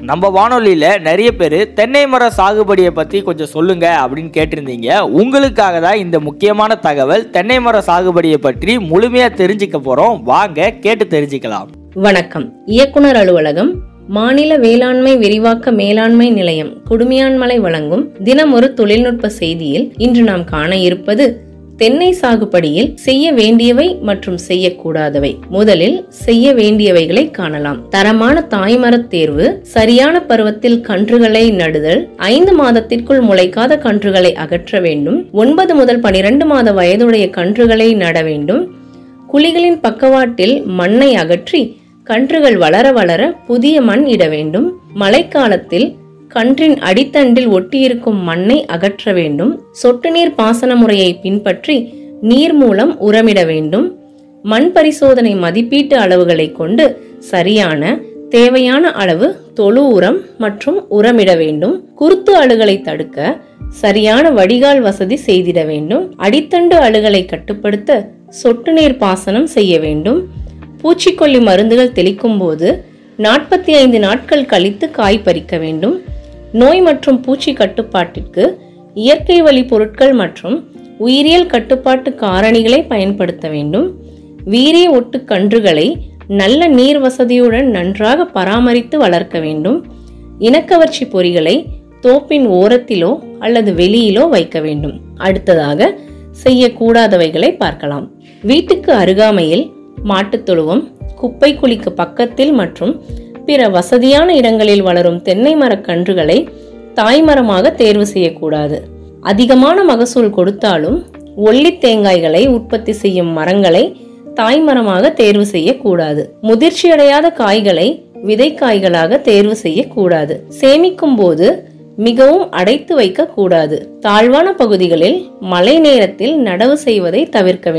நம்ம வானொலியில நிறைய பேர் தென்னை மர சாகுபடியை பத்தி கொஞ்சம் சொல்லுங்க அப்படின்னு கேட்டிருந்தீங்க உங்களுக்காக தான் இந்த முக்கியமான தகவல் தென்னை மர சாகுபடியை பற்றி முழுமையா தெரிஞ்சுக்க போறோம் வாங்க கேட்டு தெரிஞ்சுக்கலாம் வணக்கம் இயக்குனர் அலுவலகம் மாநில வேளாண்மை விரிவாக்க மேலாண்மை நிலையம் குடுமியான்மலை வழங்கும் தினம் ஒரு தொழில்நுட்ப செய்தியில் இன்று நாம் காண இருப்பது தென்னை சாகுபடியில் செய்ய வேண்டியவை மற்றும் செய்யக்கூடாதவை முதலில் செய்ய வேண்டியவைகளை காணலாம் தரமான தாய்மரத் தேர்வு சரியான பருவத்தில் கன்றுகளை நடுதல் ஐந்து மாதத்திற்குள் முளைக்காத கன்றுகளை அகற்ற வேண்டும் ஒன்பது முதல் பனிரெண்டு மாத வயதுடைய கன்றுகளை நட வேண்டும் குழிகளின் பக்கவாட்டில் மண்ணை அகற்றி கன்றுகள் வளர வளர புதிய மண் இட வேண்டும் மழைக்காலத்தில் கன்றின் அடித்தண்டில் ஒட்டியிருக்கும் மண்ணை அகற்ற வேண்டும் சொட்டு நீர் பாசன முறையை பின்பற்றி நீர் மூலம் உரமிட வேண்டும் மண் பரிசோதனை மதிப்பீட்டு அளவுகளை கொண்டு சரியான தேவையான அளவு தொழு உரம் மற்றும் உரமிட வேண்டும் குருத்து அழுகலை தடுக்க சரியான வடிகால் வசதி செய்திட வேண்டும் அடித்தண்டு அழுகலை கட்டுப்படுத்த சொட்டு நீர் பாசனம் செய்ய வேண்டும் பூச்சிக்கொல்லி மருந்துகள் தெளிக்கும் போது நாற்பத்தி ஐந்து நாட்கள் கழித்து காய் பறிக்க வேண்டும் நோய் மற்றும் பூச்சி கட்டுப்பாட்டிற்கு இயற்கை வழி பொருட்கள் மற்றும் உயிரியல் கட்டுப்பாட்டு காரணிகளை பயன்படுத்த வேண்டும் வீரிய ஒட்டு கன்றுகளை நல்ல நீர் வசதியுடன் நன்றாக பராமரித்து வளர்க்க வேண்டும் இனக்கவர்ச்சி பொறிகளை தோப்பின் ஓரத்திலோ அல்லது வெளியிலோ வைக்க வேண்டும் அடுத்ததாக செய்யக்கூடாதவைகளை பார்க்கலாம் வீட்டுக்கு அருகாமையில் மாட்டுத் தொழுவம் குப்பை குழிக்கு பக்கத்தில் மற்றும் பிற வசதியான இடங்களில் வளரும் தென்னை மரக் கன்றுகளை தாய்மரமாக தேர்வு செய்யக்கூடாது அதிகமான மகசூல் கொடுத்தாலும் ஒல்லி தேங்காய்களை உற்பத்தி செய்யும் மரங்களை தாய்மரமாக தேர்வு செய்யக்கூடாது முதிர்ச்சியடையாத காய்களை விதைக்காய்களாக தேர்வு செய்யக்கூடாது சேமிக்கும் போது மிகவும் அடைத்து வைக்க கூடாது தாழ்வான பகுதிகளில் மழை நேரத்தில் நடவு செய்வதை தவிர்க்க வேண்டும்